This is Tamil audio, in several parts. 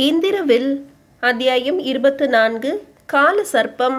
இந்திரவில் அத்தியாயம் இருபத்து நான்கு கால சர்ப்பம்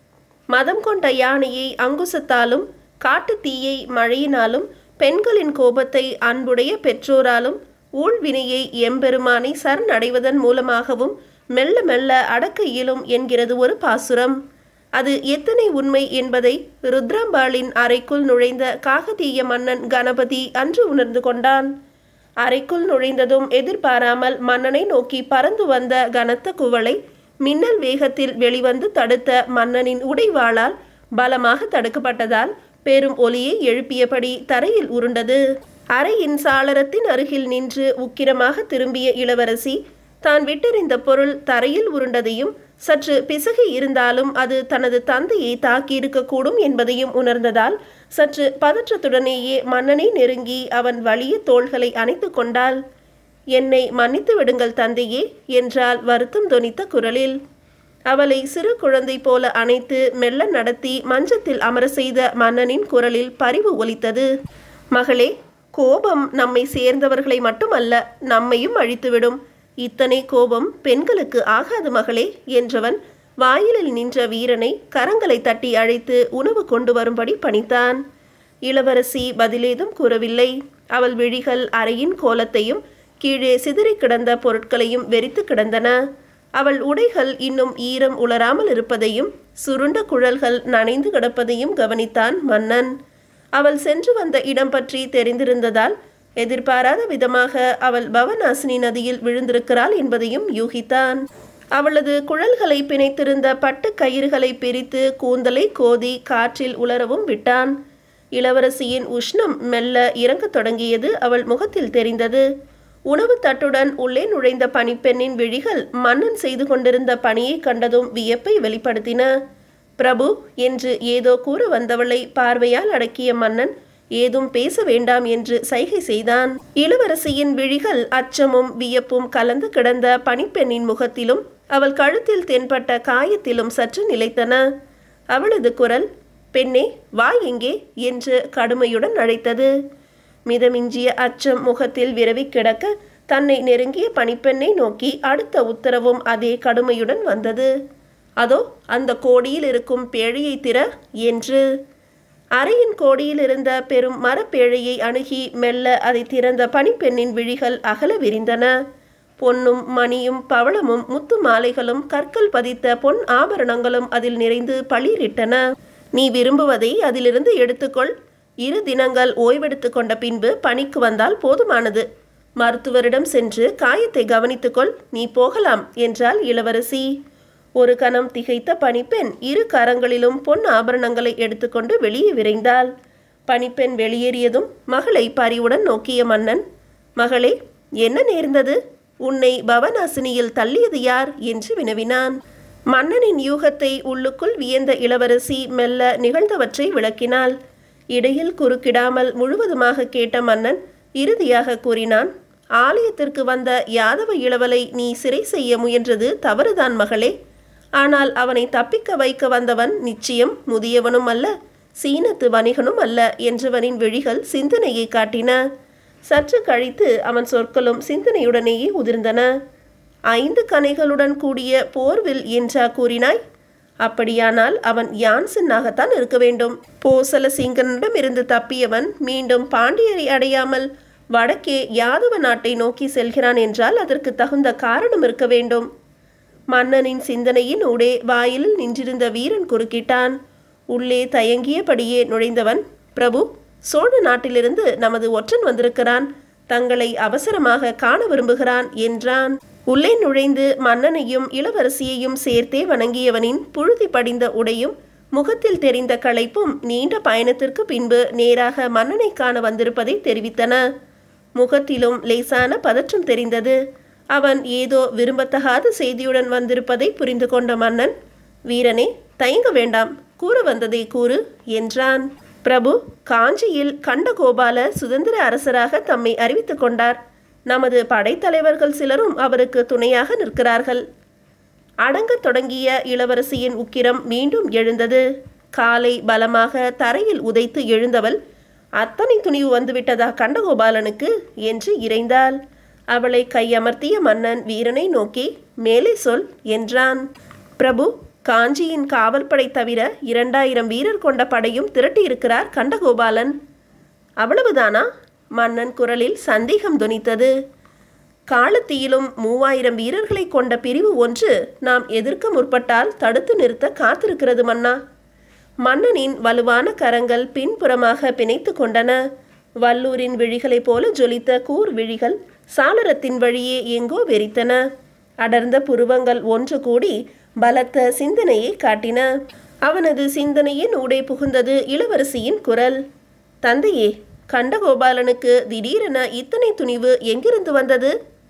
மதம் கொண்ட யானையை அங்குசத்தாலும் காட்டுத் தீயை மழையினாலும் பெண்களின் கோபத்தை அன்புடைய பெற்றோராலும் ஊழ்வினையை எம்பெருமானை சரணடைவதன் மூலமாகவும் மெல்ல மெல்ல அடக்க இயலும் என்கிறது ஒரு பாசுரம் அது எத்தனை உண்மை என்பதை ருத்ராம்பாளின் அறைக்குள் நுழைந்த காகதீய மன்னன் கணபதி அன்று உணர்ந்து கொண்டான் அறைக்குள் நுழைந்ததும் எதிர்பாராமல் மன்னனை நோக்கி பறந்து வந்த கனத்த குவளை மின்னல் வேகத்தில் வெளிவந்து தடுத்த மன்னனின் உடைவாளால் பலமாக தடுக்கப்பட்டதால் பெரும் ஒலியை எழுப்பியபடி தரையில் உருண்டது அறையின் சாளரத்தின் அருகில் நின்று உக்கிரமாக திரும்பிய இளவரசி தான் விட்டெறிந்த பொருள் தரையில் உருண்டதையும் சற்று பிசகி இருந்தாலும் அது தனது தந்தையை தாக்கியிருக்கக்கூடும் என்பதையும் உணர்ந்ததால் சற்று பதற்றத்துடனேயே மன்னனை நெருங்கி அவன் வலிய தோள்களை அணைத்து கொண்டாள் என்னை மன்னித்து விடுங்கள் தந்தையே என்றால் வருத்தம் தொனித்த குரலில் அவளை சிறு குழந்தை போல அணைத்து மெல்ல நடத்தி மஞ்சத்தில் அமர செய்த மன்னனின் குரலில் பரிவு ஒலித்தது மகளே கோபம் நம்மை சேர்ந்தவர்களை மட்டுமல்ல நம்மையும் அழித்துவிடும் இத்தனை கோபம் பெண்களுக்கு ஆகாது மகளே என்றவன் வாயிலில் நின்ற வீரனை கரங்களை தட்டி அழைத்து உணவு கொண்டு வரும்படி பணித்தான் இளவரசி பதிலேதும் கூறவில்லை அவள் விழிகள் அறையின் கோலத்தையும் கீழே சிதறி கிடந்த பொருட்களையும் வெறித்து கிடந்தன அவள் உடைகள் இன்னும் ஈரம் உலராமல் இருப்பதையும் சுருண்ட குழல்கள் நனைந்து கிடப்பதையும் கவனித்தான் மன்னன் அவள் சென்று வந்த இடம் பற்றி தெரிந்திருந்ததால் எதிர்பாராத விதமாக அவள் பவநாசினி நதியில் விழுந்திருக்கிறாள் என்பதையும் யூகித்தான் அவளது குழல்களை பிணைத்திருந்த பட்டு கயிறுகளை பிரித்து கூந்தலை கோதி காற்றில் உலரவும் விட்டான் இளவரசியின் உஷ்ணம் மெல்ல இறங்கத் தொடங்கியது அவள் முகத்தில் தெரிந்தது உணவு தட்டுடன் உள்ளே நுழைந்த பணிப்பெண்ணின் விழிகள் மன்னன் செய்து கொண்டிருந்த பணியை கண்டதும் வியப்பை வெளிப்படுத்தின பிரபு என்று ஏதோ கூற வந்தவளை பார்வையால் அடக்கிய மன்னன் ஏதும் பேச வேண்டாம் என்று சைகை செய்தான் இளவரசியின் விழிகள் அச்சமும் வியப்பும் கலந்து கிடந்த பணிப்பெண்ணின் முகத்திலும் அவள் கழுத்தில் தென்பட்ட காயத்திலும் சற்று நிலைத்தன அவளது குரல் பெண்ணே வா எங்கே என்று கடுமையுடன் அழைத்தது மிதமிஞ்சிய அச்சம் முகத்தில் விரவி கிடக்க தன்னை நெருங்கிய பணிப்பெண்ணை நோக்கி அடுத்த உத்தரவும் அதே கடுமையுடன் வந்தது அதோ அந்த கோடியில் இருக்கும் பேழையை திற என்று அறையின் கோடியில் இருந்த பெரும் மரப்பேழையை அணுகி மெல்ல அதை திறந்த பணிப்பெண்ணின் விழிகள் அகல விரிந்தன பொன்னும் மணியும் பவளமும் முத்து மாலைகளும் கற்கள் பதித்த பொன் ஆபரணங்களும் அதில் நிறைந்து பளிரிட்டன நீ விரும்புவதை அதிலிருந்து எடுத்துக்கொள் இரு தினங்கள் ஓய்வெடுத்து கொண்ட பின்பு பணிக்கு வந்தால் போதுமானது மருத்துவரிடம் சென்று காயத்தை கவனித்துக்கொள் நீ போகலாம் என்றாள் இளவரசி ஒரு கணம் திகைத்த பணிப்பெண் இரு கரங்களிலும் பொன் ஆபரணங்களை எடுத்துக்கொண்டு வெளியே விரைந்தாள் பணிப்பெண் வெளியேறியதும் மகளை பரிவுடன் நோக்கிய மன்னன் மகளே என்ன நேர்ந்தது உன்னை பவனாசினியில் தள்ளியது யார் என்று வினவினான் மன்னனின் யூகத்தை உள்ளுக்குள் வியந்த இளவரசி மெல்ல நிகழ்ந்தவற்றை விளக்கினாள் இடையில் குறுக்கிடாமல் முழுவதுமாக கேட்ட மன்னன் இறுதியாக கூறினான் ஆலயத்திற்கு வந்த யாதவ இளவலை நீ சிறை செய்ய முயன்றது தவறுதான் மகளே ஆனால் அவனை தப்பிக்க வைக்க வந்தவன் நிச்சயம் முதியவனும் அல்ல சீனத்து வணிகனும் அல்ல என்றவனின் விழிகள் சிந்தனையை காட்டின சற்று கழித்து அவன் சொற்களும் சிந்தனையுடனேயே உதிர்ந்தன ஐந்து கனைகளுடன் கூடிய போர்வில் என்றா கூறினாய் அப்படியானால் அவன் யான்சனாகத்தான் இருக்க வேண்டும் போசல சிங்கனிடம் இருந்து தப்பியவன் மீண்டும் பாண்டியரை அடையாமல் வடக்கே யாதவ நாட்டை நோக்கி செல்கிறான் என்றால் அதற்கு தகுந்த காரணம் இருக்க வேண்டும் மன்னனின் சிந்தனையின் ஊடே வாயிலில் நின்றிருந்த வீரன் குறுக்கிட்டான் உள்ளே தயங்கியபடியே நுழைந்தவன் பிரபு சோழ நாட்டிலிருந்து நமது ஒற்றன் வந்திருக்கிறான் தங்களை அவசரமாக காண விரும்புகிறான் என்றான் உள்ளே நுழைந்து மன்னனையும் இளவரசியையும் சேர்த்தே வணங்கியவனின் புழுதி படிந்த உடையும் முகத்தில் தெரிந்த களைப்பும் நீண்ட பயணத்திற்கு பின்பு நேராக மன்னனை காண வந்திருப்பதை தெரிவித்தன முகத்திலும் லேசான பதற்றம் தெரிந்தது அவன் ஏதோ விரும்பத்தகாத செய்தியுடன் வந்திருப்பதை புரிந்து கொண்ட மன்னன் வீரனே தயங்க வேண்டாம் கூற வந்ததை கூறு என்றான் பிரபு காஞ்சியில் கண்டகோபால சுதந்திர அரசராக தம்மை அறிவித்துக் கொண்டார் நமது படைத்தலைவர்கள் சிலரும் அவருக்கு துணையாக நிற்கிறார்கள் அடங்கத் தொடங்கிய இளவரசியின் உக்கிரம் மீண்டும் எழுந்தது காலை பலமாக தரையில் உதைத்து எழுந்தவள் அத்தனை துணிவு வந்துவிட்டதா கண்டகோபாலனுக்கு என்று இறைந்தாள் அவளை கையமர்த்திய மன்னன் வீரனை நோக்கி மேலே சொல் என்றான் பிரபு காஞ்சியின் காவல்படை தவிர இரண்டாயிரம் வீரர் கொண்ட படையும் திரட்டியிருக்கிறார் கண்டகோபாலன் அவ்வளவுதானா மன்னன் குரலில் சந்தேகம் துணித்தது காலத்தீயிலும் மூவாயிரம் வீரர்களை கொண்ட பிரிவு ஒன்று நாம் எதிர்க்க முற்பட்டால் தடுத்து நிறுத்த காத்திருக்கிறது மன்னா மன்னனின் வலுவான கரங்கள் பின்புறமாக பிணைத்து கொண்டன வல்லூரின் விழிகளைப் போல ஜொலித்த கூர் விழிகள் சாளரத்தின் வழியே எங்கோ வெறித்தன அடர்ந்த புருவங்கள் ஒன்று கூடி பலத்த சிந்தனையை காட்டின அவனது சிந்தனையின் ஊடே புகுந்தது இளவரசியின் குரல் தந்தையே கண்டகோபாலனுக்கு திடீரென இத்தனை துணிவு எங்கிருந்து வந்தது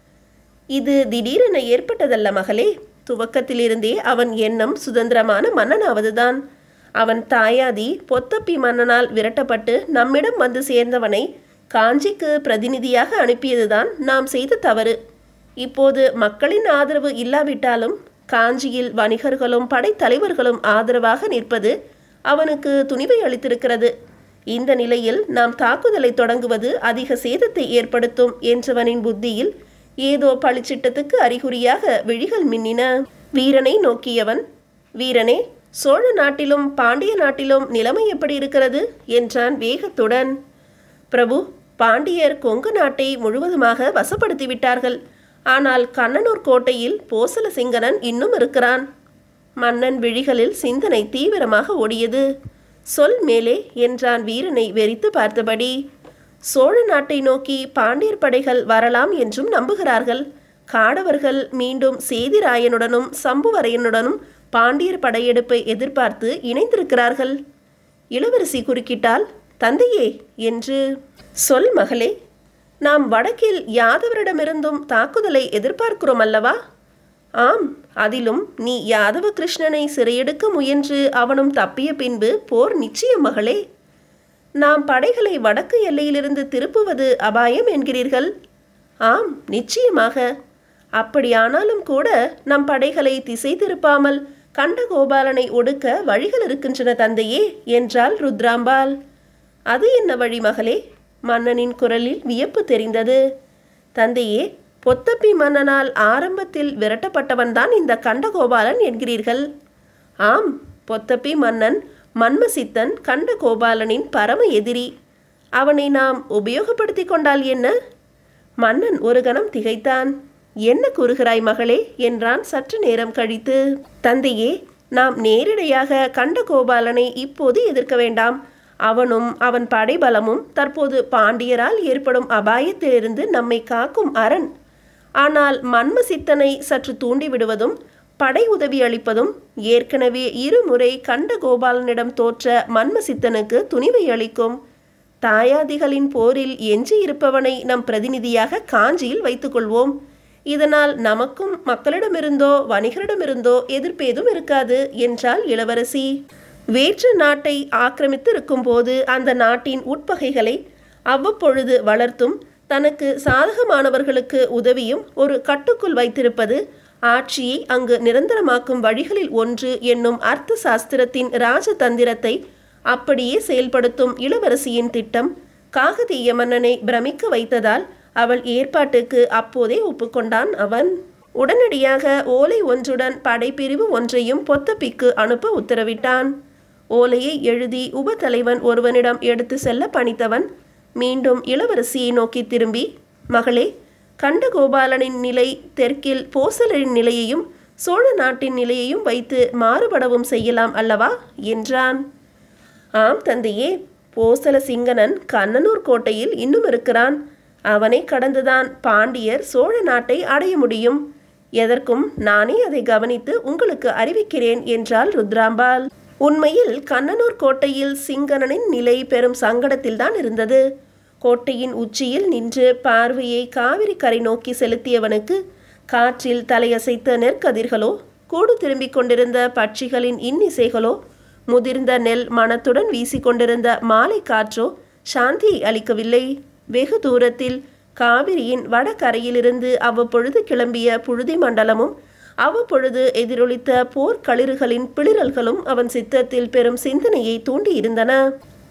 இது திடீரென ஏற்பட்டதல்ல மகளே துவக்கத்திலிருந்தே அவன் எண்ணம் சுதந்திரமான மன்னனாவதுதான் அவன் தாயாதி பொத்தப்பி மன்னனால் விரட்டப்பட்டு நம்மிடம் வந்து சேர்ந்தவனை காஞ்சிக்கு பிரதிநிதியாக அனுப்பியதுதான் நாம் செய்த தவறு இப்போது மக்களின் ஆதரவு இல்லாவிட்டாலும் காஞ்சியில் வணிகர்களும் படைத்தலைவர்களும் ஆதரவாக நிற்பது அவனுக்கு துணிவை அளித்திருக்கிறது இந்த நிலையில் நாம் தாக்குதலை தொடங்குவது அதிக சேதத்தை ஏற்படுத்தும் என்றவனின் புத்தியில் ஏதோ பளிச்சிட்டத்துக்கு அறிகுறியாக விழிகள் மின்னின வீரனை நோக்கியவன் வீரனே சோழ நாட்டிலும் பாண்டிய நாட்டிலும் நிலைமை எப்படி இருக்கிறது என்றான் வேகத்துடன் பிரபு பாண்டியர் கொங்கு நாட்டை முழுவதுமாக வசப்படுத்தி விட்டார்கள் ஆனால் கண்ணனூர் கோட்டையில் போசல சிங்கனன் இன்னும் இருக்கிறான் மன்னன் விழிகளில் சிந்தனை தீவிரமாக ஓடியது சொல் மேலே என்றான் வீரனை வெறித்து பார்த்தபடி சோழ நாட்டை நோக்கி பாண்டியர் படைகள் வரலாம் என்றும் நம்புகிறார்கள் காடவர்கள் மீண்டும் சேதிராயனுடனும் சம்புவரையனுடனும் பாண்டியர் படையெடுப்பை எதிர்பார்த்து இணைந்திருக்கிறார்கள் இளவரசி குறுக்கிட்டால் தந்தையே என்று சொல் மகளே நாம் வடக்கில் யாதவரிடமிருந்தும் தாக்குதலை எதிர்பார்க்கிறோம் அல்லவா ஆம் அதிலும் நீ யாதவ கிருஷ்ணனை சிறையெடுக்க முயன்று அவனும் தப்பிய பின்பு போர் நிச்சயம் மகளே நாம் படைகளை வடக்கு எல்லையிலிருந்து திருப்புவது அபாயம் என்கிறீர்கள் ஆம் நிச்சயமாக அப்படியானாலும் கூட நம் படைகளை திசை திருப்பாமல் கண்டகோபாலனை ஒடுக்க வழிகள் இருக்கின்றன தந்தையே என்றாள் ருத்ராம்பாள் அது என்ன வழி மகளே மன்னனின் குரலில் வியப்பு தெரிந்தது தந்தையே பொத்தப்பி மன்னனால் ஆரம்பத்தில் விரட்டப்பட்டவன்தான் இந்த கண்டகோபாலன் என்கிறீர்கள் ஆம் பொத்தப்பி மன்னன் மன்மசித்தன் கண்டகோபாலனின் பரம எதிரி அவனை நாம் உபயோகப்படுத்தி கொண்டால் என்ன மன்னன் ஒரு கணம் திகைத்தான் என்ன கூறுகிறாய் மகளே என்றான் சற்று நேரம் கழித்து தந்தையே நாம் நேரிடையாக கண்டகோபாலனை இப்போது எதிர்க்க வேண்டாம் அவனும் அவன் படைபலமும் தற்போது பாண்டியரால் ஏற்படும் அபாயத்திலிருந்து நம்மை காக்கும் அரண் ஆனால் மன்மசித்தனை சற்று தூண்டிவிடுவதும் படை உதவி அளிப்பதும் ஏற்கனவே இருமுறை கண்டகோபாலனிடம் தோற்ற மன்மசித்தனுக்கு துணிவை அளிக்கும் தாயாதிகளின் போரில் எஞ்சியிருப்பவனை நம் பிரதிநிதியாக காஞ்சியில் வைத்துக்கொள்வோம் இதனால் நமக்கும் மக்களிடமிருந்தோ வணிகரிடமிருந்தோ எதிர்ப்பேதும் இருக்காது என்றாள் இளவரசி வேற்று நாட்டை ஆக்கிரமித்து இருக்கும்போது அந்த நாட்டின் உட்பகைகளை அவ்வப்பொழுது வளர்த்தும் தனக்கு சாதகமானவர்களுக்கு உதவியும் ஒரு கட்டுக்குள் வைத்திருப்பது ஆட்சியை அங்கு நிரந்தரமாக்கும் வழிகளில் ஒன்று என்னும் அர்த்த சாஸ்திரத்தின் ராஜதந்திரத்தை அப்படியே செயல்படுத்தும் இளவரசியின் திட்டம் காகதீய மன்னனை பிரமிக்க வைத்ததால் அவள் ஏற்பாட்டுக்கு அப்போதே ஒப்புக்கொண்டான் அவன் உடனடியாக ஓலை ஒன்றுடன் படைப்பிரிவு ஒன்றையும் பொத்தப்பிக்கு அனுப்ப உத்தரவிட்டான் ஓலையை எழுதி உபதலைவன் ஒருவனிடம் எடுத்து செல்ல பணித்தவன் மீண்டும் இளவரசியை நோக்கி திரும்பி மகளே கண்டகோபாலனின் நிலை தெற்கில் போசலரின் நிலையையும் சோழ நாட்டின் நிலையையும் வைத்து மாறுபடவும் செய்யலாம் அல்லவா என்றான் ஆம் தந்தையே போசல சிங்கனன் கண்ணனூர் கோட்டையில் இன்னும் இருக்கிறான் அவனை கடந்துதான் பாண்டியர் சோழ நாட்டை அடைய முடியும் எதற்கும் நானே அதை கவனித்து உங்களுக்கு அறிவிக்கிறேன் என்றாள் ருத்ராம்பாள் உண்மையில் கண்ணனூர் கோட்டையில் சிங்கனனின் நிலை பெரும் சங்கடத்தில்தான் இருந்தது கோட்டையின் உச்சியில் நின்று பார்வையை காவிரி கரை நோக்கி செலுத்தியவனுக்கு காற்றில் தலையசைத்த நெற்கதிர்களோ கூடு திரும்பிக் கொண்டிருந்த பட்சிகளின் இன்னிசைகளோ முதிர்ந்த நெல் மனத்துடன் வீசிக்கொண்டிருந்த மாலை காற்றோ சாந்தியை அளிக்கவில்லை வெகு தூரத்தில் காவிரியின் வடகரையிலிருந்து அவ்வப்பொழுது கிளம்பிய புழுதி மண்டலமும் அவ்வப்பொழுது எதிரொலித்த போர்க்களிறுகளின் பிளிரல்களும் அவன் சித்தத்தில் பெரும் சிந்தனையை தூண்டியிருந்தன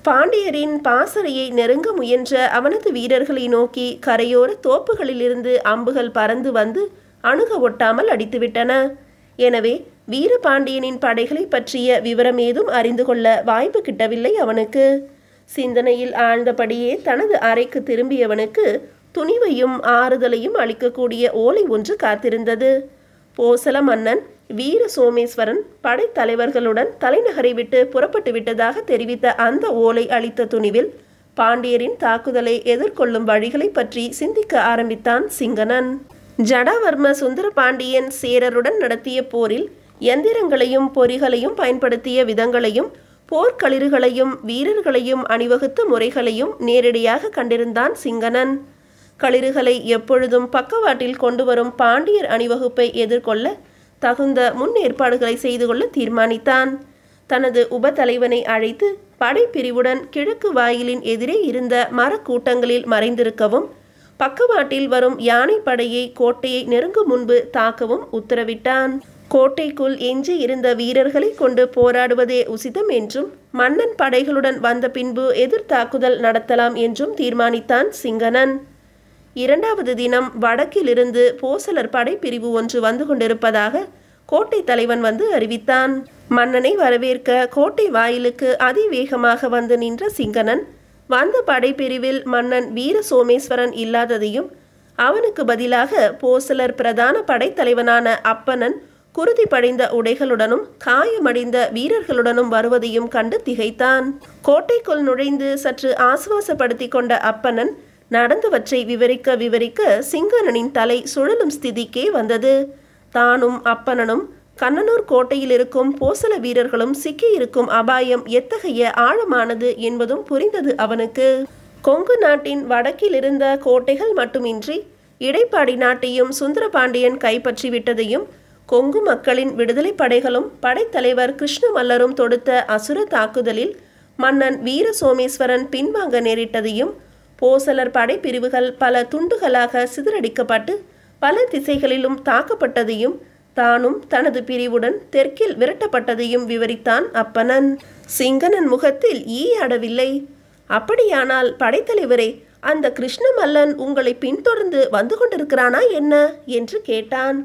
பாண்டியரின் பாசறையை நெருங்க முயன்ற அவனது வீரர்களை நோக்கி கரையோர தோப்புகளிலிருந்து அம்புகள் பறந்து வந்து அணுக ஒட்டாமல் அடித்துவிட்டன எனவே வீரபாண்டியனின் படைகளை பற்றிய விவரம் ஏதும் அறிந்து கொள்ள வாய்ப்பு கிட்டவில்லை அவனுக்கு சிந்தனையில் ஆழ்ந்தபடியே தனது அறைக்கு திரும்பியவனுக்கு துணிவையும் ஆறுதலையும் அளிக்கக்கூடிய ஓலை ஒன்று காத்திருந்தது போசல மன்னன் வீர சோமேஸ்வரன் படைத்தலைவர்களுடன் தலைநகரை விட்டு புறப்பட்டு விட்டதாக தெரிவித்த அந்த ஓலை அளித்த துணிவில் பாண்டியரின் தாக்குதலை எதிர்கொள்ளும் வழிகளை பற்றி சிந்திக்க ஆரம்பித்தான் சிங்கனன் ஜடாவர்ம சுந்தர பாண்டியன் சேரருடன் நடத்திய போரில் எந்திரங்களையும் பொறிகளையும் பயன்படுத்திய விதங்களையும் போர்க்களிறுகளையும் வீரர்களையும் அணிவகுத்த முறைகளையும் நேரடியாக கண்டிருந்தான் சிங்கனன் களிறுகளை எப்பொழுதும் பக்கவாட்டில் கொண்டு வரும் பாண்டியர் அணிவகுப்பை எதிர்கொள்ள தகுந்த முன்னேற்பாடுகளை செய்து கொள்ள தீர்மானித்தான் தனது உபதலைவனை அழைத்து படைப்பிரிவுடன் கிழக்கு வாயிலின் எதிரே இருந்த மரக்கூட்டங்களில் மறைந்திருக்கவும் பக்கவாட்டில் வரும் யானை படையை கோட்டையை நெருங்கும் முன்பு தாக்கவும் உத்தரவிட்டான் கோட்டைக்குள் எஞ்சி இருந்த வீரர்களை கொண்டு போராடுவதே உசிதம் என்றும் மன்னன் படைகளுடன் வந்த பின்பு எதிர் தாக்குதல் நடத்தலாம் என்றும் தீர்மானித்தான் சிங்கனன் இரண்டாவது தினம் வடக்கிலிருந்து போசலர் படைப்பிரிவு ஒன்று வந்து கொண்டிருப்பதாக கோட்டை தலைவன் வந்து அறிவித்தான் மன்னனை வரவேற்க கோட்டை வாயிலுக்கு அதிவேகமாக வந்து நின்ற சிங்கனன் வந்த படைப்பிரிவில் மன்னன் வீர சோமேஸ்வரன் இல்லாததையும் அவனுக்கு பதிலாக போசலர் பிரதான படைத்தலைவனான அப்பனன் குருதி படைந்த உடைகளுடனும் காயமடைந்த வீரர்களுடனும் வருவதையும் கண்டு திகைத்தான் கோட்டைக்குள் நுழைந்து சற்று ஆசுவாசப்படுத்தி கொண்ட அப்பனன் நடந்தவற்றை விவரிக்க விவரிக்க சிங்கனனின் தலை சுழலும் ஸ்திதிக்கே வந்தது தானும் அப்பனனும் கண்ணனூர் கோட்டையில் இருக்கும் போசல வீரர்களும் சிக்கியிருக்கும் அபாயம் எத்தகைய ஆழமானது என்பதும் புரிந்தது அவனுக்கு கொங்கு நாட்டின் வடக்கில் இருந்த கோட்டைகள் மட்டுமின்றி இடைப்பாடி நாட்டையும் சுந்தரபாண்டியன் கைப்பற்றி விட்டதையும் கொங்கு மக்களின் விடுதலை படைகளும் படைத்தலைவர் கிருஷ்ணமல்லரும் தொடுத்த அசுர தாக்குதலில் மன்னன் வீர சோமேஸ்வரன் பின்வாங்க நேரிட்டதையும் போசலர் படைப்பிரிவுகள் பல துண்டுகளாக சிதறடிக்கப்பட்டு பல திசைகளிலும் தாக்கப்பட்டதையும் தானும் தனது பிரிவுடன் தெற்கில் விரட்டப்பட்டதையும் விவரித்தான் அப்பனன் சிங்கனன் முகத்தில் ஈ அடவில்லை அப்படியானால் படைத்தலைவரே அந்த கிருஷ்ணமல்லன் உங்களை பின்தொடர்ந்து வந்து கொண்டிருக்கிறானா என்ன என்று கேட்டான்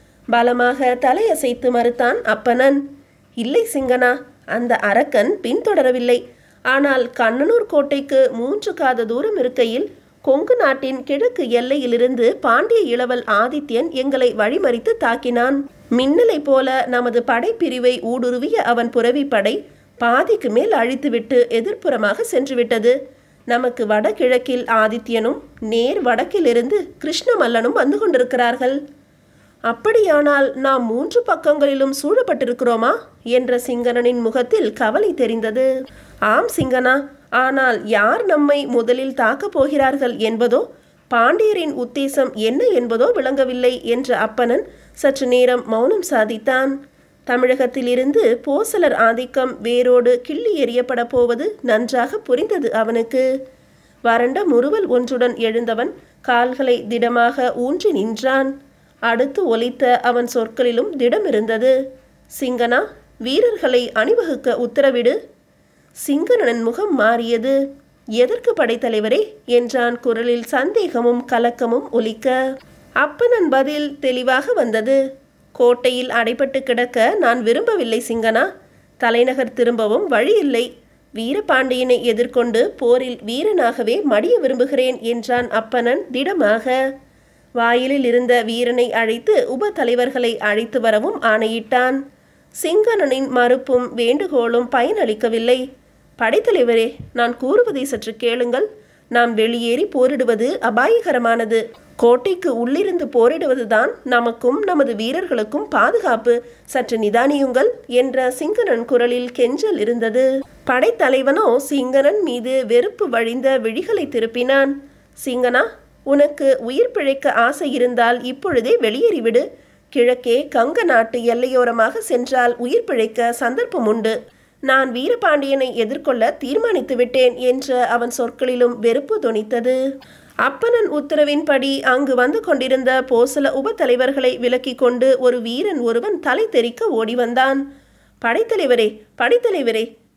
பலமாக தலையசைத்து மறுத்தான் அப்பனன் இல்லை சிங்கனா அந்த அரக்கன் பின்தொடரவில்லை ஆனால் கண்ணனூர் கோட்டைக்கு மூன்று காத தூரம் இருக்கையில் கொங்கு நாட்டின் கிழக்கு எல்லையிலிருந்து பாண்டிய இளவல் ஆதித்யன் எங்களை வழிமறித்து தாக்கினான் மின்னலை போல நமது படைப்பிரிவை ஊடுருவிய அவன் புறவி படை பாதிக்கு மேல் அழித்துவிட்டு எதிர்ப்புறமாக சென்றுவிட்டது நமக்கு வடகிழக்கில் ஆதித்யனும் நேர் வடக்கிலிருந்து கிருஷ்ணமல்லனும் வந்து கொண்டிருக்கிறார்கள் அப்படியானால் நாம் மூன்று பக்கங்களிலும் சூழப்பட்டிருக்கிறோமா என்ற சிங்கனனின் முகத்தில் கவலை தெரிந்தது ஆம் சிங்கனா ஆனால் யார் நம்மை முதலில் தாக்கப் போகிறார்கள் என்பதோ பாண்டியரின் உத்தேசம் என்ன என்பதோ விளங்கவில்லை என்ற அப்பனன் சற்று நேரம் மௌனம் சாதித்தான் தமிழகத்திலிருந்து போசலர் ஆதிக்கம் வேரோடு கிள்ளி எறியப்பட போவது நன்றாக புரிந்தது அவனுக்கு வறண்ட முறுவல் ஒன்றுடன் எழுந்தவன் கால்களை திடமாக ஊன்றி நின்றான் அடுத்து ஒலித்த அவன் சொற்களிலும் திடம் இருந்தது சிங்கனா வீரர்களை அணிவகுக்க உத்தரவிடு சிங்கனன் முகம் மாறியது எதற்கு படைத்தலைவரே என்றான் குரலில் சந்தேகமும் கலக்கமும் ஒலிக்க அப்பனன் பதில் தெளிவாக வந்தது கோட்டையில் அடைபட்டு கிடக்க நான் விரும்பவில்லை சிங்கனா தலைநகர் திரும்பவும் வழியில்லை வீரபாண்டியனை எதிர்கொண்டு போரில் வீரனாகவே மடிய விரும்புகிறேன் என்றான் அப்பனன் திடமாக வாயிலில் இருந்த வீரனை அழைத்து உப தலைவர்களை அழைத்து வரவும் ஆணையிட்டான் சிங்கனனின் மறுப்பும் வேண்டுகோளும் பயனளிக்கவில்லை படைத்தலைவரே நான் கூறுவதை சற்று கேளுங்கள் நாம் வெளியேறி போரிடுவது அபாயகரமானது கோட்டைக்கு உள்ளிருந்து போரிடுவதுதான் நமக்கும் நமது வீரர்களுக்கும் பாதுகாப்பு சற்று நிதானியுங்கள் என்ற சிங்கனன் குரலில் கெஞ்சல் இருந்தது படைத்தலைவனோ சிங்கனன் மீது வெறுப்பு வழிந்த விழிகளை திருப்பினான் சிங்கனா உனக்கு உயிர் பிழைக்க ஆசை இருந்தால் இப்பொழுதே வெளியேறிவிடு கிழக்கே கங்க நாட்டு எல்லையோரமாக சென்றால் உயிர் பிழைக்க சந்தர்ப்பம் உண்டு நான் வீரபாண்டியனை எதிர்கொள்ள தீர்மானித்து விட்டேன் என்ற அவன் சொற்களிலும் வெறுப்பு தொனித்தது அப்பனன் உத்தரவின்படி அங்கு வந்து கொண்டிருந்த போசல உப தலைவர்களை விலக்கிக் கொண்டு ஒரு வீரன் ஒருவன் தலை தெறிக்க ஓடி வந்தான் படைத்தலைவரே படைத்தலைவரே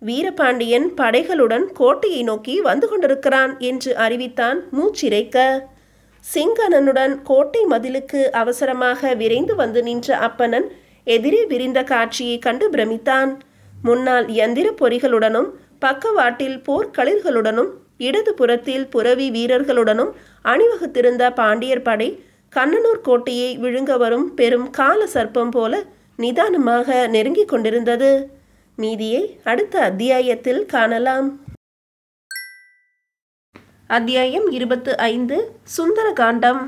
வீரபாண்டியன் படைகளுடன் கோட்டையை நோக்கி வந்து கொண்டிருக்கிறான் என்று அறிவித்தான் மூச்சிரைக்க சிங்கனனுடன் கோட்டை மதிலுக்கு அவசரமாக விரைந்து வந்து நின்ற அப்பனன் எதிரே விரிந்த காட்சியை கண்டு பிரமித்தான் முன்னால் யந்திர பொறிகளுடனும் பக்கவாட்டில் போர்க்களிர்களுடனும் இடது புறத்தில் புரவி வீரர்களுடனும் அணிவகுத்திருந்த பாண்டியர் படை கண்ணனூர் கோட்டையை விழுங்க வரும் பெரும் கால சர்ப்பம் போல நிதானமாக நெருங்கிக் கொண்டிருந்தது மீதியை அடுத்த அத்தியாயத்தில் காணலாம் அத்தியாயம் இருபத்து ஐந்து சுந்தரகாண்டம்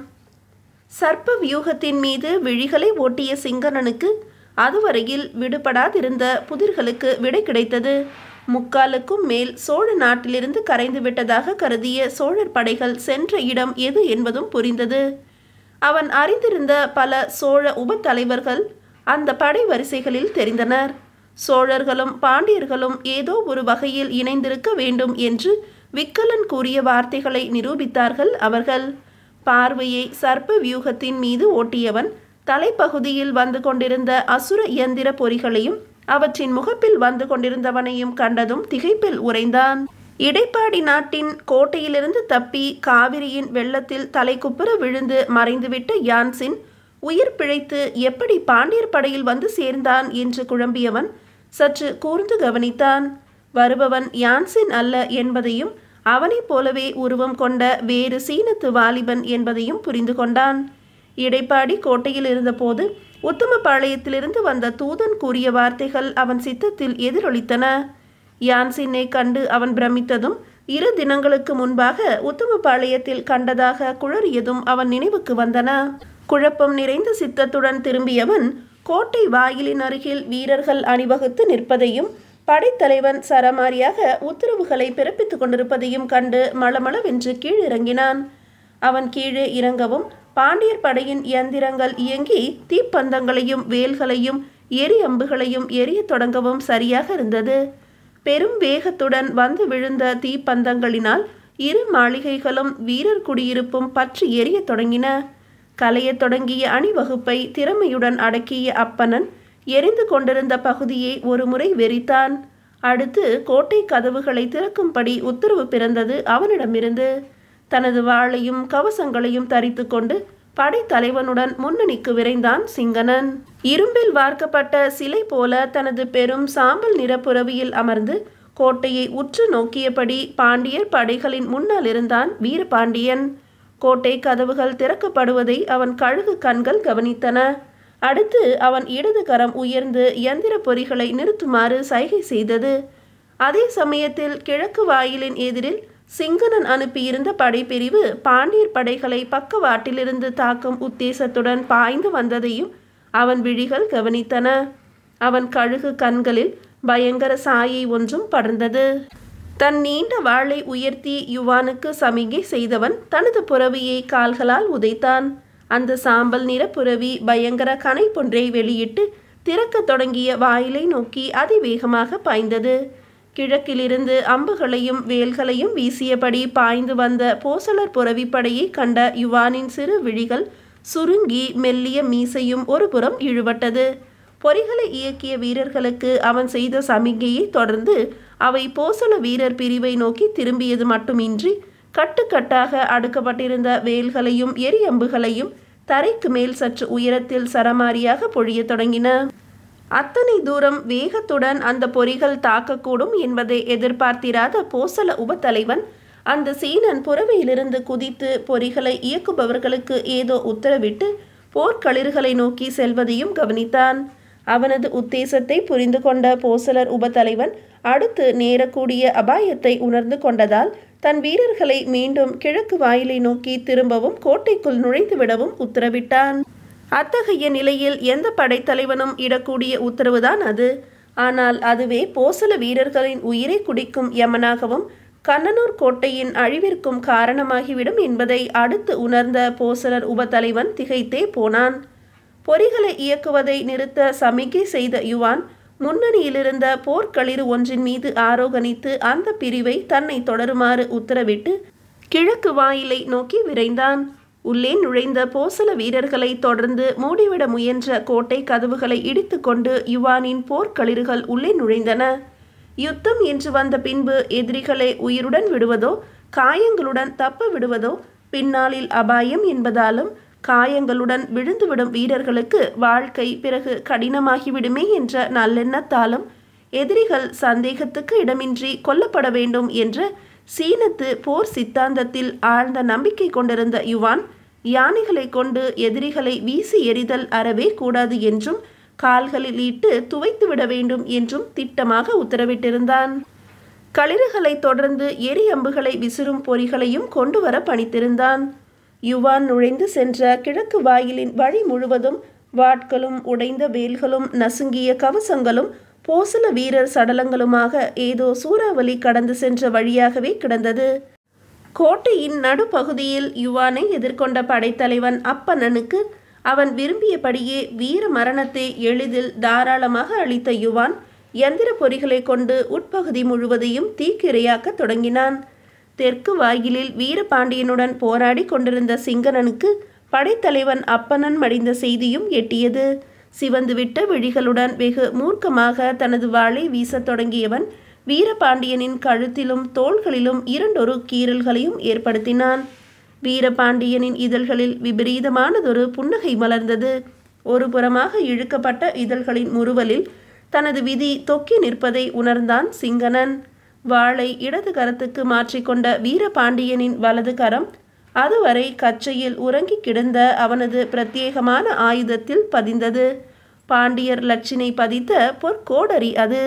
சர்ப்ப வியூகத்தின் மீது விழிகளை ஓட்டிய சிங்கனனுக்கு அதுவரையில் விடுபடாதிருந்த புதிர்களுக்கு விடை கிடைத்தது முக்காலுக்கும் மேல் சோழ நாட்டிலிருந்து கரைந்து விட்டதாக கருதிய சோழர் படைகள் சென்ற இடம் எது என்பதும் புரிந்தது அவன் அறிந்திருந்த பல சோழ உபத்தலைவர்கள் அந்த படை வரிசைகளில் தெரிந்தனர் சோழர்களும் பாண்டியர்களும் ஏதோ ஒரு வகையில் இணைந்திருக்க வேண்டும் என்று விக்கலன் கூறிய வார்த்தைகளை நிரூபித்தார்கள் அவர்கள் பார்வையை சர்ப்ப வியூகத்தின் மீது ஓட்டியவன் தலைப்பகுதியில் வந்து கொண்டிருந்த அசுர இயந்திர பொறிகளையும் அவற்றின் முகப்பில் வந்து கொண்டிருந்தவனையும் கண்டதும் திகைப்பில் உறைந்தான் இடைப்பாடி நாட்டின் கோட்டையிலிருந்து தப்பி காவிரியின் வெள்ளத்தில் தலைக்குப்புற விழுந்து மறைந்துவிட்ட யான்சின் உயிர் பிழைத்து எப்படி பாண்டியர் படையில் வந்து சேர்ந்தான் என்று குழம்பியவன் சற்று கூர்ந்து கவனித்தான் வருபவன் யான்சின் அல்ல என்பதையும் அவனைப் போலவே உருவம் கொண்ட வேறு சீனத்து வாலிபன் என்பதையும் புரிந்து கொண்டான் இடைப்பாடி கோட்டையில் இருந்தபோது உத்தமபாளையத்திலிருந்து வந்த தூதன் கூறிய வார்த்தைகள் அவன் சித்தத்தில் எதிரொலித்தன யான்சினை கண்டு அவன் பிரமித்ததும் இரு தினங்களுக்கு முன்பாக உத்தமபாளையத்தில் கண்டதாக குழறியதும் அவன் நினைவுக்கு வந்தன குழப்பம் நிறைந்த சித்தத்துடன் திரும்பியவன் கோட்டை வாயிலின் அருகில் வீரர்கள் அணிவகுத்து நிற்பதையும் படைத்தலைவன் சரமாரியாக உத்தரவுகளை பிறப்பித்துக் கொண்டிருப்பதையும் கண்டு மளமளவென்று கீழிறங்கினான் அவன் கீழே இறங்கவும் பாண்டியர் படையின் இயந்திரங்கள் இயங்கி தீப்பந்தங்களையும் வேல்களையும் எரி அம்புகளையும் எரியத் தொடங்கவும் சரியாக இருந்தது பெரும் வேகத்துடன் வந்து விழுந்த தீப்பந்தங்களினால் இரு மாளிகைகளும் வீரர் குடியிருப்பும் பற்றி எரியத் தொடங்கின கலையத் தொடங்கிய அணிவகுப்பை திறமையுடன் அடக்கிய அப்பனன் எரிந்து கொண்டிருந்த பகுதியை ஒருமுறை வெறித்தான் அடுத்து கோட்டை கதவுகளை திறக்கும்படி உத்தரவு பிறந்தது அவனிடமிருந்து தனது வாளையும் கவசங்களையும் தரித்து கொண்டு படைத்தலைவனுடன் முன்னணிக்கு விரைந்தான் சிங்கனன் இரும்பில் வார்க்கப்பட்ட சிலை போல தனது பெரும் சாம்பல் நிற புறவியில் அமர்ந்து கோட்டையை உற்று நோக்கியபடி பாண்டியர் படைகளின் முன்னால் இருந்தான் வீரபாண்டியன் கோட்டை கதவுகள் திறக்கப்படுவதை அவன் கழுகு கண்கள் கவனித்தன அடுத்து அவன் இடது கரம் உயர்ந்து இயந்திர பொறிகளை நிறுத்துமாறு சைகை செய்தது அதே சமயத்தில் கிழக்கு வாயிலின் எதிரில் சிங்கனன் அனுப்பியிருந்த படைப்பிரிவு பாண்டியர் படைகளை பக்கவாட்டிலிருந்து தாக்கும் உத்தேசத்துடன் பாய்ந்து வந்ததையும் அவன் விழிகள் கவனித்தன அவன் கழுகு கண்களில் பயங்கர சாயை ஒன்றும் படர்ந்தது தன் நீண்ட வாளை உயர்த்தி யுவானுக்கு சமிகை செய்தவன் தனது புறவியை கால்களால் உதைத்தான் அந்த சாம்பல் நிற புறவி பயங்கர கனைப்பொன்றை வெளியிட்டு திறக்கத் தொடங்கிய வாயிலை நோக்கி அதிவேகமாக பாய்ந்தது கிழக்கிலிருந்து அம்புகளையும் வேல்களையும் வீசியபடி பாய்ந்து வந்த போசலர் புறவிப்படையை கண்ட யுவானின் சிறு விழிகள் சுருங்கி மெல்லிய மீசையும் ஒருபுறம் இழுவட்டது பொறிகளை இயக்கிய வீரர்களுக்கு அவன் செய்த சமிகையை தொடர்ந்து அவை போசல வீரர் பிரிவை நோக்கி திரும்பியது மட்டுமின்றி கட்டுக்கட்டாக அடுக்கப்பட்டிருந்த வேல்களையும் எரியம்புகளையும் தரைக்கு மேல் சற்று உயரத்தில் சரமாரியாக பொழியத் தொடங்கின அத்தனை தூரம் வேகத்துடன் அந்த பொறிகள் தாக்கக்கூடும் என்பதை எதிர்பார்த்திராத போசல உபத்தலைவன் அந்த சீனன் புறவையிலிருந்து குதித்து பொறிகளை இயக்குபவர்களுக்கு ஏதோ உத்தரவிட்டு போர்க்களிர்களை நோக்கி செல்வதையும் கவனித்தான் அவனது உத்தேசத்தை புரிந்து கொண்ட போசலர் உபத்தலைவன் அடுத்து நேரக்கூடிய அபாயத்தை உணர்ந்து கொண்டதால் தன் வீரர்களை மீண்டும் கிழக்கு வாயிலை நோக்கி திரும்பவும் கோட்டைக்குள் நுழைந்துவிடவும் உத்தரவிட்டான் அத்தகைய நிலையில் எந்த படைத்தலைவனும் இடக்கூடிய உத்தரவுதான் அது ஆனால் அதுவே போசல வீரர்களின் உயிரை குடிக்கும் யமனாகவும் கண்ணனூர் கோட்டையின் அழிவிற்கும் காரணமாகிவிடும் என்பதை அடுத்து உணர்ந்த போசலர் உபத்தலைவன் திகைத்தே போனான் பொறிகளை இயக்குவதை நிறுத்த சமிகை செய்த யுவான் முன்னணியிலிருந்த போர்க்களிறு ஒன்றின் மீது ஆரோகணித்து அந்த பிரிவை தன்னை தொடருமாறு உத்தரவிட்டு கிழக்கு வாயிலை நோக்கி விரைந்தான் உள்ளே நுழைந்த போசல வீரர்களை தொடர்ந்து மூடிவிட முயன்ற கோட்டை கதவுகளை இடித்துக்கொண்டு யுவானின் போர்க்களிறுகள் உள்ளே நுழைந்தன யுத்தம் என்று வந்த பின்பு எதிரிகளை உயிருடன் விடுவதோ காயங்களுடன் தப்ப விடுவதோ பின்னாளில் அபாயம் என்பதாலும் காயங்களுடன் விழுந்துவிடும் வீரர்களுக்கு வாழ்க்கை பிறகு கடினமாகிவிடுமே என்ற நல்லெண்ணத்தாலும் எதிரிகள் சந்தேகத்துக்கு இடமின்றி கொல்லப்பட வேண்டும் என்ற சீனத்து போர் சித்தாந்தத்தில் ஆழ்ந்த நம்பிக்கை கொண்டிருந்த யுவான் யானைகளை கொண்டு எதிரிகளை வீசி எறிதல் அறவே கூடாது என்றும் கால்களில் இட்டு துவைத்து விட வேண்டும் என்றும் திட்டமாக உத்தரவிட்டிருந்தான் களிறுகளை தொடர்ந்து எரி அம்புகளை விசிறும் பொறிகளையும் கொண்டு வர பணித்திருந்தான் யுவான் நுழைந்து சென்ற கிழக்கு வாயிலின் வழி முழுவதும் வாட்களும் உடைந்த வேல்களும் நசுங்கிய கவசங்களும் போசல வீரர் சடலங்களுமாக ஏதோ சூறாவளி கடந்து சென்ற வழியாகவே கிடந்தது கோட்டையின் நடுப்பகுதியில் யுவானை எதிர்கொண்ட படைத்தலைவன் அப்பனனுக்கு அவன் விரும்பியபடியே வீர மரணத்தை எளிதில் தாராளமாக அளித்த யுவான் எந்திர பொறிகளை கொண்டு உட்பகுதி முழுவதையும் தீக்கிரையாக்க தொடங்கினான் தெற்கு வாயிலில் வீரபாண்டியனுடன் போராடி கொண்டிருந்த சிங்கனனுக்கு படைத்தலைவன் அப்பனன் மடிந்த செய்தியும் எட்டியது சிவந்துவிட்ட விழிகளுடன் வெகு மூர்க்கமாக தனது வாளை வீசத் தொடங்கியவன் வீரபாண்டியனின் கழுத்திலும் தோள்களிலும் இரண்டொரு கீறல்களையும் ஏற்படுத்தினான் வீரபாண்டியனின் இதழ்களில் விபரீதமானதொரு புன்னகை மலர்ந்தது ஒரு புறமாக இழுக்கப்பட்ட இதழ்களின் முறுவலில் தனது விதி தொக்கி நிற்பதை உணர்ந்தான் சிங்கனன் வாளை இடது கரத்துக்கு மாற்றிக்கொண்ட வீரபாண்டியனின் வலது கரம் அதுவரை கச்சையில் உறங்கி கிடந்த அவனது பிரத்யேகமான ஆயுதத்தில் பதிந்தது பாண்டியர் லட்சினை பதித்த பொற்கோடரி அது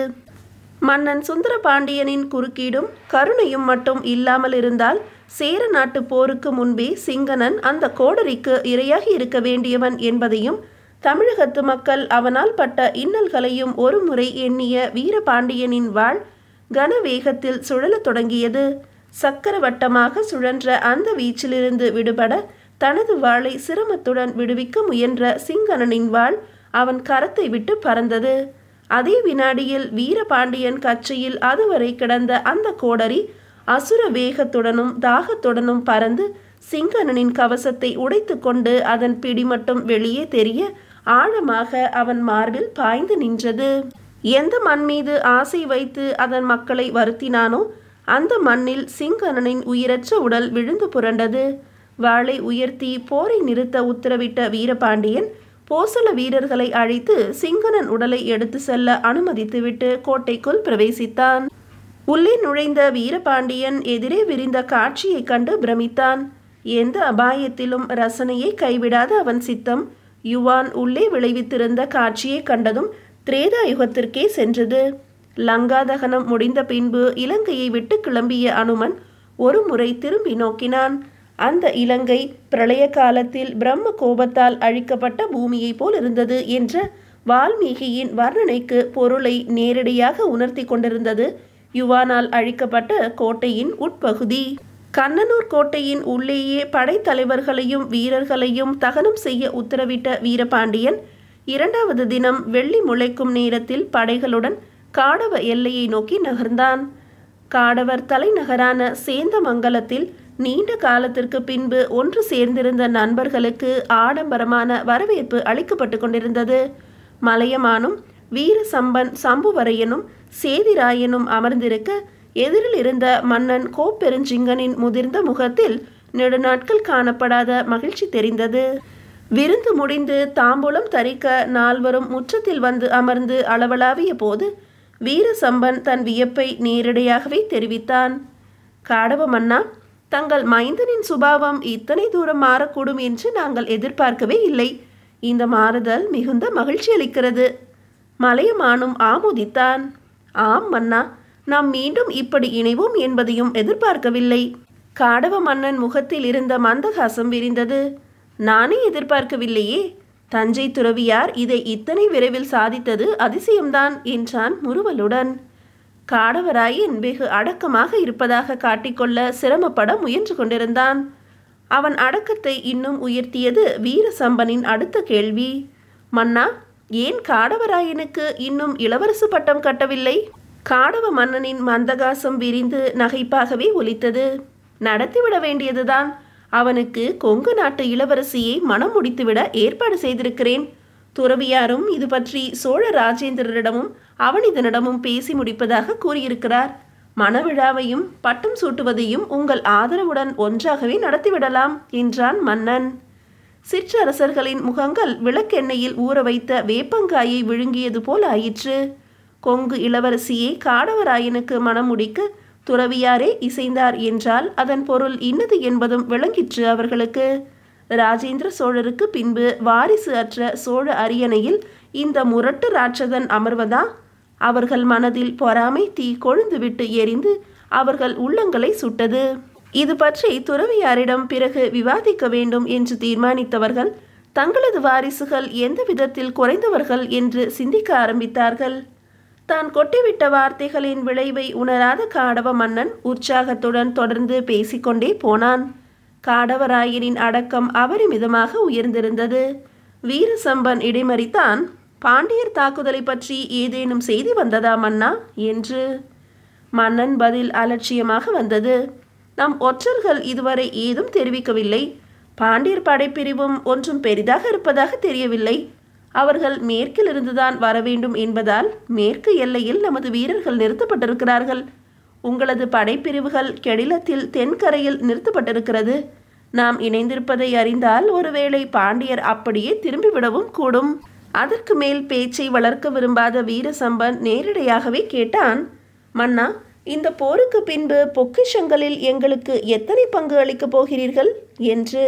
மன்னன் சுந்தர பாண்டியனின் குறுக்கீடும் கருணையும் மட்டும் இல்லாமல் இருந்தால் சேர நாட்டு போருக்கு முன்பே சிங்கனன் அந்த கோடரிக்கு இரையாகி இருக்க வேண்டியவன் என்பதையும் தமிழகத்து மக்கள் அவனால் பட்ட இன்னல்களையும் ஒருமுறை எண்ணிய வீரபாண்டியனின் வாழ் கனவேகத்தில் சுழலத் தொடங்கியது சக்கரவட்டமாக சுழன்ற அந்த வீச்சிலிருந்து விடுபட தனது வாளை சிரமத்துடன் விடுவிக்க முயன்ற சிங்கனனின் வாள் அவன் கரத்தை விட்டு பறந்தது அதே வினாடியில் வீரபாண்டியன் கச்சையில் அதுவரை கிடந்த அந்த கோடரி அசுர வேகத்துடனும் தாகத்துடனும் பறந்து சிங்கனனின் கவசத்தை உடைத்து கொண்டு அதன் பிடி மட்டும் வெளியே தெரிய ஆழமாக அவன் மார்பில் பாய்ந்து நின்றது எந்த மண் மீது ஆசை வைத்து அதன் மக்களை வருத்தினானோ அந்த மண்ணில் சிங்கனனின் உயிரற்ற உடல் விழுந்து புரண்டது வாளை உயர்த்தி போரை நிறுத்த உத்தரவிட்ட வீரபாண்டியன் போசல வீரர்களை அழைத்து சிங்கனன் உடலை எடுத்து செல்ல அனுமதித்துவிட்டு கோட்டைக்குள் பிரவேசித்தான் உள்ளே நுழைந்த வீரபாண்டியன் எதிரே விரிந்த காட்சியைக் கண்டு பிரமித்தான் எந்த அபாயத்திலும் ரசனையை கைவிடாத அவன் சித்தம் யுவான் உள்ளே விளைவித்திருந்த காட்சியை கண்டதும் திரேதா யுகத்திற்கே சென்றது லங்காதகனம் முடிந்த பின்பு இலங்கையை விட்டு கிளம்பிய அனுமன் ஒரு முறை திரும்பி நோக்கினான் அந்த இலங்கை பிரளய காலத்தில் பிரம்ம கோபத்தால் அழிக்கப்பட்ட பூமியைப் போல் இருந்தது என்ற வால்மீகியின் வர்ணனைக்கு பொருளை நேரடியாக உணர்த்தி கொண்டிருந்தது யுவானால் அழிக்கப்பட்ட கோட்டையின் உட்பகுதி கண்ணனூர் கோட்டையின் உள்ளேயே படைத்தலைவர்களையும் வீரர்களையும் தகனம் செய்ய உத்தரவிட்ட வீரபாண்டியன் இரண்டாவது தினம் வெள்ளி முளைக்கும் நேரத்தில் படைகளுடன் காடவ எல்லையை நோக்கி நகர்ந்தான் காடவர் தலைநகரான சேந்தமங்கலத்தில் நீண்ட காலத்திற்கு பின்பு ஒன்று சேர்ந்திருந்த நண்பர்களுக்கு ஆடம்பரமான வரவேற்பு அளிக்கப்பட்டு கொண்டிருந்தது மலையமானும் வீரசம்பன் சம்புவரையனும் சேதிராயனும் அமர்ந்திருக்க எதிரில் இருந்த மன்னன் கோப்பெருஞ்சிங்கனின் முதிர்ந்த முகத்தில் நெடுநாட்கள் காணப்படாத மகிழ்ச்சி தெரிந்தது விருந்து முடிந்து தாம்பூலம் தரிக்க நால்வரும் முற்றத்தில் வந்து அமர்ந்து அளவலாவிய போது வீரசம்பன் தன் வியப்பை நேரடியாகவே தெரிவித்தான் காடவ மன்னா தங்கள் மைந்தனின் சுபாவம் இத்தனை தூரம் மாறக்கூடும் என்று நாங்கள் எதிர்பார்க்கவே இல்லை இந்த மாறுதல் மிகுந்த மகிழ்ச்சி அளிக்கிறது மலையமானும் ஆமோதித்தான் ஆம் மன்னா நாம் மீண்டும் இப்படி இணைவோம் என்பதையும் எதிர்பார்க்கவில்லை காடவ மன்னன் முகத்தில் இருந்த மந்தகாசம் விரிந்தது நானே எதிர்பார்க்கவில்லையே தஞ்சை துறவியார் இதை இத்தனை விரைவில் சாதித்தது அதிசயம்தான் என்றான் முறுவலுடன் காடவராயன் வெகு அடக்கமாக இருப்பதாக காட்டிக்கொள்ள சிரமப்பட முயன்று கொண்டிருந்தான் அவன் அடக்கத்தை இன்னும் உயர்த்தியது வீரசம்பனின் அடுத்த கேள்வி மன்னா ஏன் காடவராயனுக்கு இன்னும் இளவரசு பட்டம் கட்டவில்லை காடவ மன்னனின் மந்தகாசம் விரிந்து நகைப்பாகவே ஒலித்தது நடத்திவிட வேண்டியதுதான் அவனுக்கு கொங்கு நாட்டு இளவரசியை மனம் முடித்துவிட ஏற்பாடு செய்திருக்கிறேன் துறவியாரும் இது பற்றி சோழ ராஜேந்திரரிடமும் அவனிதனிடமும் பேசி முடிப்பதாக கூறியிருக்கிறார் மணவிழாவையும் பட்டம் சூட்டுவதையும் உங்கள் ஆதரவுடன் ஒன்றாகவே நடத்திவிடலாம் என்றான் மன்னன் சிற்றரசர்களின் முகங்கள் விளக்கெண்ணெயில் ஊற வைத்த வேப்பங்காயை விழுங்கியது போல் ஆயிற்று கொங்கு இளவரசியை காடவராயனுக்கு மனம் முடிக்க துறவியாரே இசைந்தார் என்றால் அதன் பொருள் இன்னது என்பதும் விளங்கிற்று அவர்களுக்கு ராஜேந்திர சோழருக்கு பின்பு வாரிசு அற்ற சோழ அரியணையில் இந்த முரட்டு ராட்சதன் அமர்வதா அவர்கள் மனதில் பொறாமை தீ கொழுந்துவிட்டு எரிந்து அவர்கள் உள்ளங்களை சுட்டது இது பற்றி துறவியாரிடம் பிறகு விவாதிக்க வேண்டும் என்று தீர்மானித்தவர்கள் தங்களது வாரிசுகள் எந்த விதத்தில் குறைந்தவர்கள் என்று சிந்திக்க ஆரம்பித்தார்கள் தான் கொட்டிவிட்ட வார்த்தைகளின் விளைவை உணராத காடவ மன்னன் உற்சாகத்துடன் தொடர்ந்து பேசிக்கொண்டே போனான் காடவராயனின் அடக்கம் அபரிமிதமாக உயர்ந்திருந்தது வீரசம்பன் இடைமறித்தான் பாண்டியர் தாக்குதலை பற்றி ஏதேனும் செய்தி வந்ததா மன்னா என்று மன்னன் பதில் அலட்சியமாக வந்தது நம் ஒற்றர்கள் இதுவரை ஏதும் தெரிவிக்கவில்லை பாண்டியர் படைப்பிரிவும் ஒன்றும் பெரிதாக இருப்பதாக தெரியவில்லை அவர்கள் மேற்கில் இருந்துதான் வர வேண்டும் என்பதால் மேற்கு எல்லையில் நமது வீரர்கள் நிறுத்தப்பட்டிருக்கிறார்கள் உங்களது படைப்பிரிவுகள் கெடிலத்தில் தென்கரையில் நிறுத்தப்பட்டிருக்கிறது நாம் இணைந்திருப்பதை அறிந்தால் ஒருவேளை பாண்டியர் அப்படியே திரும்பிவிடவும் கூடும் அதற்கு மேல் பேச்சை வளர்க்க விரும்பாத வீரசம்பன் நேரிடையாகவே கேட்டான் மன்னா இந்த போருக்கு பின்பு பொக்கிஷங்களில் எங்களுக்கு எத்தனை பங்கு அளிக்கப் போகிறீர்கள் என்று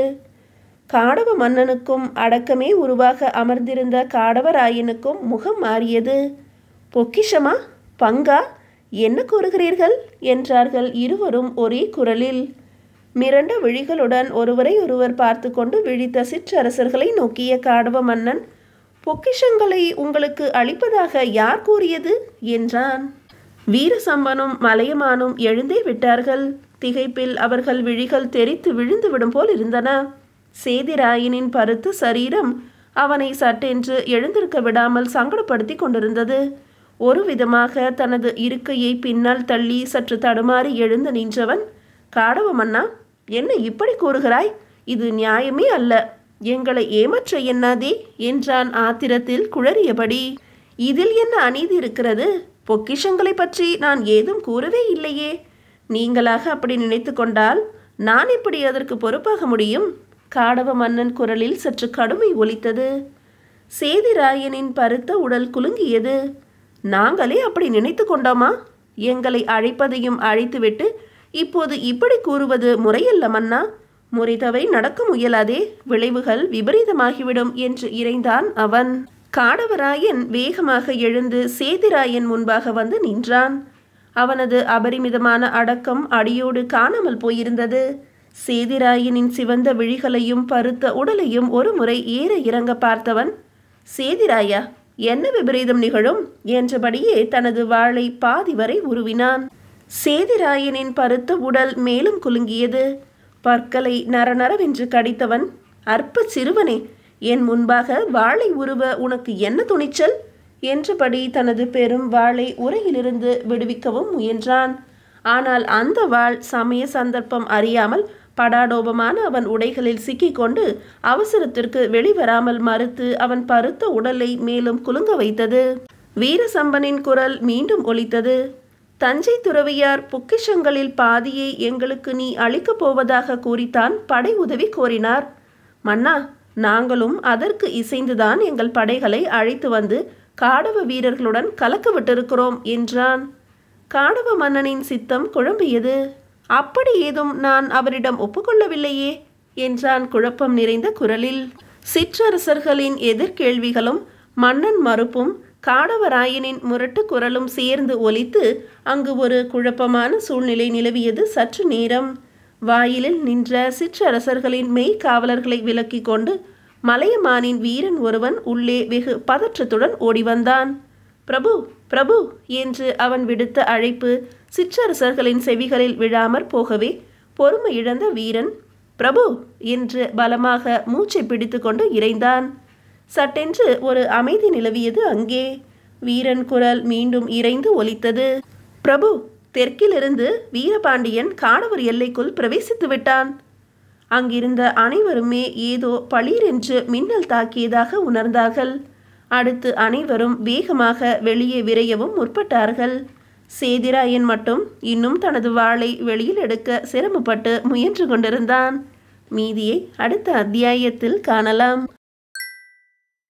காடவ மன்னனுக்கும் அடக்கமே உருவாக அமர்ந்திருந்த காடவராயனுக்கும் முகம் மாறியது பொக்கிஷமா பங்கா என்ன கூறுகிறீர்கள் என்றார்கள் இருவரும் ஒரே குரலில் மிரண்ட விழிகளுடன் ஒருவரை ஒருவர் பார்த்து கொண்டு விழித்த சிற்றரசர்களை நோக்கிய காடவ மன்னன் பொக்கிஷங்களை உங்களுக்கு அளிப்பதாக யார் கூறியது என்றான் வீரசம்பனும் மலையமானும் எழுந்தே விட்டார்கள் திகைப்பில் அவர்கள் விழிகள் தெரித்து விழுந்து விடும் போல் இருந்தன சேதிராயனின் பருத்த சரீரம் அவனை சட்டென்று எழுந்திருக்க விடாமல் சங்கடப்படுத்தி கொண்டிருந்தது ஒரு விதமாக தனது இருக்கையை பின்னால் தள்ளி சற்று தடுமாறி எழுந்து நின்றவன் காடவ மன்னா என்ன இப்படி கூறுகிறாய் இது நியாயமே அல்ல எங்களை ஏமாற்ற எண்ணாதே என்றான் ஆத்திரத்தில் குழறியபடி இதில் என்ன அநீதி இருக்கிறது பொக்கிஷங்களை பற்றி நான் ஏதும் கூறவே இல்லையே நீங்களாக அப்படி நினைத்து கொண்டால் நான் எப்படி அதற்கு பொறுப்பாக முடியும் காடவ மன்னன் குரலில் சற்று கடுமை ஒலித்தது சேதிராயனின் பருத்த உடல் குலுங்கியது நாங்களே அப்படி நினைத்து கொண்டோமா எங்களை அழைப்பதையும் அழைத்துவிட்டு இப்போது இப்படி கூறுவது முறையல்ல மன்னா முறைதவை நடக்க முயலாதே விளைவுகள் விபரீதமாகிவிடும் என்று இறைந்தான் அவன் காடவராயன் வேகமாக எழுந்து சேதிராயன் முன்பாக வந்து நின்றான் அவனது அபரிமிதமான அடக்கம் அடியோடு காணாமல் போயிருந்தது சேதிராயனின் சிவந்த விழிகளையும் பருத்த உடலையும் ஒரு முறை ஏற இறங்க பார்த்தவன் சேதிராயா என்ன விபரீதம் நிகழும் என்றபடியே தனது வாளை பாதி வரை உருவினான் சேதிராயனின் பருத்த உடல் மேலும் குலுங்கியது பற்களை நரநரவென்று கடித்தவன் அற்ப சிறுவனே என் முன்பாக வாளை உருவ உனக்கு என்ன துணிச்சல் என்றபடி தனது பெரும் வாளை உரையிலிருந்து விடுவிக்கவும் முயன்றான் ஆனால் அந்த வாள் சமய சந்தர்ப்பம் அறியாமல் படாடோபமான அவன் உடைகளில் சிக்கிக்கொண்டு அவசரத்திற்கு வெளிவராமல் மறுத்து அவன் பருத்த உடலை மேலும் குலுங்க வைத்தது வீரசம்பனின் குரல் மீண்டும் ஒலித்தது தஞ்சை துறவியார் பொக்கிஷங்களில் பாதியை எங்களுக்கு நீ அளிக்கப் போவதாக கூறித்தான் படை உதவி கோரினார் மன்னா நாங்களும் அதற்கு இசைந்துதான் எங்கள் படைகளை அழைத்து வந்து காடவ வீரர்களுடன் கலக்க விட்டிருக்கிறோம் என்றான் காடவ மன்னனின் சித்தம் குழம்பியது அப்படி ஏதும் நான் அவரிடம் ஒப்புக்கொள்ளவில்லையே என்றான் குழப்பம் நிறைந்த குரலில் சிற்றரசர்களின் எதிர்கேள்விகளும் மன்னன் மறுப்பும் காடவராயனின் முரட்டு குரலும் சேர்ந்து ஒலித்து அங்கு ஒரு குழப்பமான சூழ்நிலை நிலவியது சற்று நேரம் வாயிலில் நின்ற சிற்றரசர்களின் மெய் காவலர்களை விலக்கிக் கொண்டு மலையமானின் வீரன் ஒருவன் உள்ளே வெகு பதற்றத்துடன் ஓடி வந்தான் பிரபு பிரபு என்று அவன் விடுத்த அழைப்பு சிற்றரசர்களின் செவிகளில் விழாமற் போகவே பொறுமை இழந்த வீரன் பிரபு என்று பலமாக மூச்சை பிடித்துக்கொண்டு இறைந்தான் சட்டென்று ஒரு அமைதி நிலவியது அங்கே வீரன் குரல் மீண்டும் இறைந்து ஒலித்தது பிரபு தெற்கிலிருந்து வீரபாண்டியன் காணவர் எல்லைக்குள் பிரவேசித்து விட்டான் அங்கிருந்த அனைவருமே ஏதோ பளீரென்று மின்னல் தாக்கியதாக உணர்ந்தார்கள் அடுத்து அனைவரும் வேகமாக வெளியே விரையவும் முற்பட்டார்கள் சேதிராயன் மட்டும் இன்னும் தனது வாளை வெளியில் எடுக்க சிரமப்பட்டு முயன்று கொண்டிருந்தான் மீதியை அடுத்த அத்தியாயத்தில் காணலாம்